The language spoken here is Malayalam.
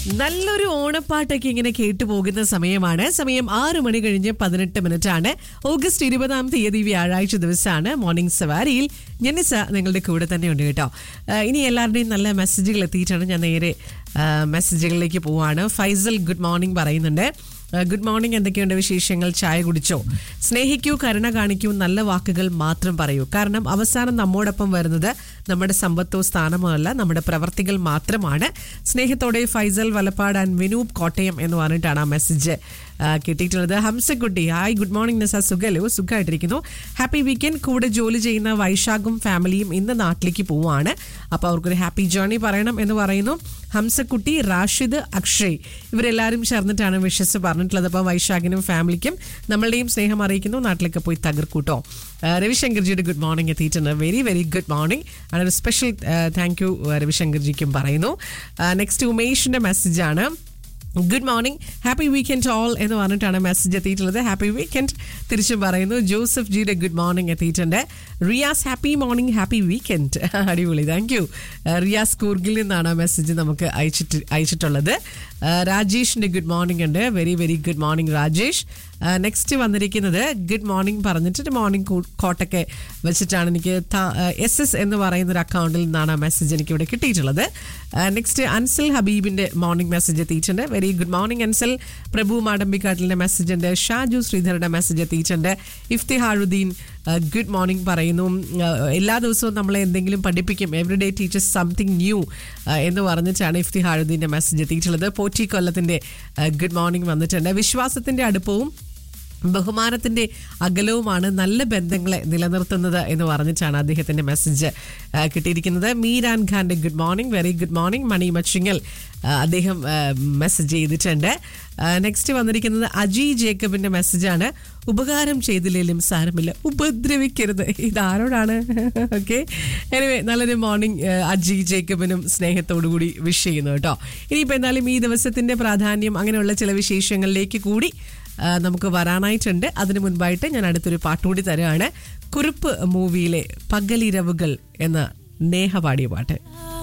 നല്ലൊരു ഓണപ്പാട്ടൊക്കെ ഇങ്ങനെ കേട്ടു പോകുന്ന സമയമാണ് സമയം ആറ് മണി കഴിഞ്ഞ് പതിനെട്ട് മിനിറ്റ് ആണ് ഓഗസ്റ്റ് ഇരുപതാം തീയതി വ്യാഴാഴ്ച ദിവസമാണ് മോർണിംഗ് സവാരിയിൽ ജനിസ നിങ്ങളുടെ കൂടെ തന്നെ ഉണ്ട് കേട്ടോ ആ, ഇനി എല്ലാവരുടെയും നല്ല മെസ്സേജുകൾ എത്തിയിട്ടാണ് ഞാൻ നേരെ ആ, മെസ്സേജുകളിലേക്ക് പോവാണ് ഫൈസൽ ഗുഡ് മോർണിംഗ് പറയുന്നുണ്ട് ഗുഡ് മോർണിംഗ് എന്തൊക്കെയുണ്ട് വിശേഷങ്ങൾ ചായ കുടിച്ചോ സ്നേഹിക്കൂ കരുണ കാണിക്കൂ നല്ല വാക്കുകൾ മാത്രം പറയൂ കാരണം അവസാനം നമ്മോടൊപ്പം വരുന്നത് നമ്മുടെ സമ്പത്തോ സ്ഥാനമോ അല്ല നമ്മുടെ പ്രവർത്തികൾ മാത്രമാണ് സ്നേഹത്തോടെ ഫൈസൽ വലപ്പാട് ആൻഡ് വിനൂപ് കോട്ടയം എന്ന് പറഞ്ഞിട്ടാണ് ആ മെസ്സേജ് കിട്ടിയിട്ടുള്ളത് Hamsakutty hi good morning Nisa സുഖലോ സുഖമായിട്ടിരിക്കുന്നു ഹാപ്പി വീക്കെൻഡ് കൂടെ ജോലി ചെയ്യുന്ന വൈശാഖും ഫാമിലിയും ഇന്ന് നാട്ടിലേക്ക് പോവാണ് അപ്പോൾ അവർക്കൊരു ഹാപ്പി ജേർണി പറയണം എന്ന് പറയുന്നു ഹംസക്കുട്ടി റാഷിദ് അക്ഷയ് ഇവരെല്ലാവരും ചേർന്നിട്ടാണ് വിഷസ് പറഞ്ഞിട്ടുള്ളത് അപ്പോൾ വൈശാഖിനും ഫാമിലിക്കും നമ്മളുടെയും സ്നേഹം അറിയിക്കുന്നു നാട്ടിലേക്ക് പോയി തകർക്കൂട്ടോ ആ, രവിശങ്കർജിയുടെ ഗുഡ് മോർണിംഗ് എത്തിയിട്ടുണ്ട് വെരി വെരി ഗുഡ് മോർണിംഗ് ഒരു സ്പെഷ്യൽ താങ്ക് യു രവിശങ്കർജിക്കും പറയുന്നു നെക്സ്റ്റ് ഉമേഷിന്റെ മെസ്സേജാണ് good morning happy weekend all എന്ന് പറഞ്ഞിട്ടാണ് മെസ്സേജ് എത്തിയിട്ടുള്ളത് ഹാപ്പി വീക്കെൻഡ് തിരിച്ചും പറയുന്നു ജോസഫ് ജിയുടെ ഗുഡ് മോർണിംഗ് എത്തിയിട്ടുണ്ട് Riyas happy morning happy weekend അടിപൊളി താങ്ക് യു റിയാസ് കൂർഗിൽ നിന്നാണ് മെസ്സേജ് നമുക്ക് അയച്ചിട്ട് അയച്ചിട്ടുള്ളത് ആ, രാജേഷിന്റെ ഗുഡ് മോർണിംഗ് ഉണ്ട് very very good morning Rajesh next വന്നിരിക്കുന്നത് ഗുഡ് മോർണിംഗ് പറഞ്ഞിട്ട് മോർണിംഗ് കോട്ടൊക്കെ വെച്ചിട്ടാണ് എനിക്ക് എസ് എസ് എന്ന് പറയുന്ന ഒരു അക്കൗണ്ടിൽ നിന്നാണ് ആ മെസ്സേജ് എനിക്ക് ഇവിടെ കിട്ടിയിട്ടുള്ളത് നെക്സ്റ്റ് അൻസൽ ഹബീബിന്റെ മോർണിംഗ് മെസ്സേജ് എത്തിയിട്ടുണ്ട് very good morning Ansal Prabhu മാടമ്പിക്കാട്ടിലിന്റെ മെസ്സേജ് ഉണ്ട് ഷാജു ശ്രീധരുടെ മെസ്സേജ് എത്തിയിട്ടുണ്ട് ഇഫ്തിഹാറുദ്ദീൻ ഗുഡ് മോർണിംഗ് പറയുന്നു ആ, എല്ലാ ദിവസവും നമ്മളെ എന്തെങ്കിലും പഠിപ്പിക്കും every day teachers something new എന്ന് പറഞ്ഞിട്ടാണ് ഇഫ്തിഹാറുദ്ദീന്റെ മെസ്സേജ് എത്തിയിട്ടുള്ളത് പോറ്റി കൊല്ലത്തിന്റെ ഗുഡ് മോർണിംഗ് വന്നിട്ടുണ്ട് വിശ്വാസത്തിന്റെ അടുപ്പവും ബഹുമാനത്തിന്റെ അകലവുമാണ് നല്ല ബന്ധങ്ങളെ നിലനിർത്തുന്നത് എന്ന് പറഞ്ഞിട്ടാണ് അദ്ദേഹത്തിന്റെ മെസ്സേജ് ആ, കിട്ടിയിരിക്കുന്നത് മീരാൻ ഖാന്റെ good morning very good morning Mani Machingal ആ, അദ്ദേഹം മെസ്സേജ് ചെയ്തിട്ടുണ്ട് നെക്സ്റ്റ് വന്നിരിക്കുന്നത് അജി ജേക്കബിന്റെ മെസ്സേജാണ് ഉപകാരം ചെയ്തില്ലെങ്കിലും സാരമില്ല ഉപദ്രവിക്കരുത് ഇതാരോടാണ് ഓക്കെ എനിവേ നല്ലൊരു മോർണിംഗ് അജി ജേക്കബിനും സ്നേഹത്തോടു കൂടി വിഷ് ചെയ്യുന്നു കേട്ടോ ഇനിയിപ്പോൾ എന്തായാലും ഈ ദിവസത്തിന്റെ പ്രാധാന്യം അങ്ങനെയുള്ള ചില വിശേഷങ്ങളിലേക്ക് കൂടി ആ, നമുക്ക് വരാനായിട്ടുണ്ട് അതിനു മുൻപായിട്ട് ഞാൻ അടുത്തൊരു പാട്ടുകൂടി തരുകയാണ് കുറുപ്പ് മൂവിയിലെ പകലിരവുകൾ എന്ന നേഹ പാടിയ പാട്ട്